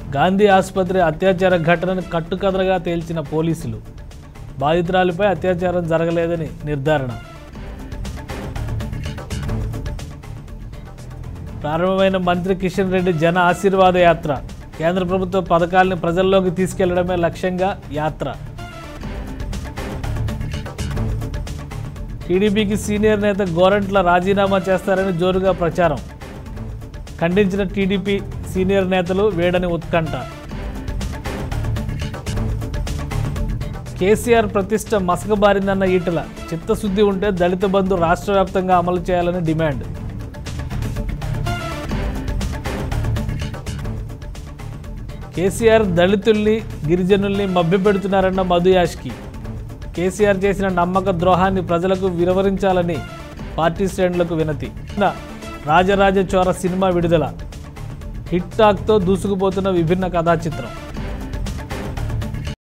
గాంధీ ఆసుపత్రి అత్యాచార ఘటనను కట్టుకథలుగా తేల్చిన పోలీసులు బాధితురాలిపై అత్యాచారం జరగలేదని నిర్ధారణ ప్రారంభమైన మంత్రి కిషన్ రెడ్డి జన ఆశీర్వాద యాత్ర కేంద్ర ప్రభుత్వ పథకాలను ప్రజల్లోకి తీసుకెళ్లడమే లక్ష్యంగా యాత్ర టీడీపీకి సీనియర్ నేత గోరంట్ల రాజీనామా చేస్తారని జోరుగా ప్రచారం ఖండించిన టీడీపీ సీనియర్ నేతలు వేడని ఉత్కంఠ కేసీఆర్ ప్రతిష్ట మసకబారిందన్న ఈటల చిత్తశుద్ధి ఉంటే దళిత బంధు రాష్ట్ర వ్యాప్తంగా అమలు చేయాలని డిమాండ్ కేసీఆర్ దళితుల్ని గిరిజనుల్ని మభ్యపెడుతున్నారన్న మధు యాష్కి కేసీఆర్ చేసిన నమ్మక ద్రోహాన్ని ప్రజలకు వివరించాలని పార్టీ శ్రేణులకు వినతి నా రాజరాజ చోర సినిమా విడుదల హిట్ టాక్తో దూసుకుపోతున్న విభిన్న కథా చిత్రం